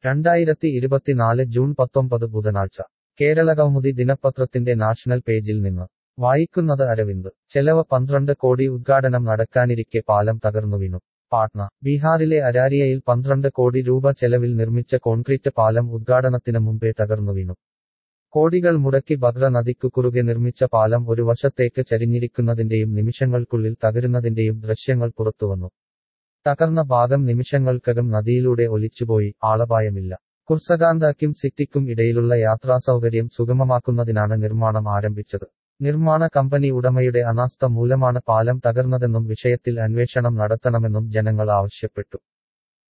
രണ്ടായിരത്തി ഇരുപത്തിനാല് ജൂൺ പത്തൊമ്പത് ബുധനാഴ്ച കേരള കൗമുദി ദിനപത്രത്തിന്റെ നാഷണൽ പേജിൽ നിന്ന് വായിക്കുന്നത് അരവിന്ദ് ചെലവ് പന്ത്രണ്ട് കോടി ഉദ്ഘാടനം നടക്കാനിരിക്കെ പാലം തകർന്നു വീണു പാട്ന ബീഹാറിലെ അരാരിയയിൽ പന്ത്രണ്ട് കോടി രൂപ ചെലവിൽ നിർമ്മിച്ച കോൺക്രീറ്റ് പാലം ഉദ്ഘാടനത്തിന് മുമ്പേ തകർന്നു വീണു കോടികൾ മുടക്കി ഭദ്ര നദിക്കു കുറുകെ നിർമ്മിച്ച പാലം ഒരു വശത്തേക്ക് ചരിഞ്ഞിരിക്കുന്നതിന്റെയും നിമിഷങ്ങൾക്കുള്ളിൽ തകരുന്നതിന്റെയും ദൃശ്യങ്ങൾ പുറത്തുവന്നു തകർന്ന ഭാഗം നിമിഷങ്ങൾക്കകം നദിയിലൂടെ ഒലിച്ചുപോയി ആളപായമില്ല കുർസകാന്താക്കും സിറ്റിക്കും ഇടയിലുള്ള യാത്രാസൗകര്യം സുഗമമാക്കുന്നതിനാണ് നിർമ്മാണം ആരംഭിച്ചത് നിർമ്മാണ കമ്പനി ഉടമയുടെ അനാസ്ഥ മൂലമാണ് പാലം തകർന്നതെന്നും വിഷയത്തിൽ അന്വേഷണം നടത്തണമെന്നും ജനങ്ങൾ ആവശ്യപ്പെട്ടു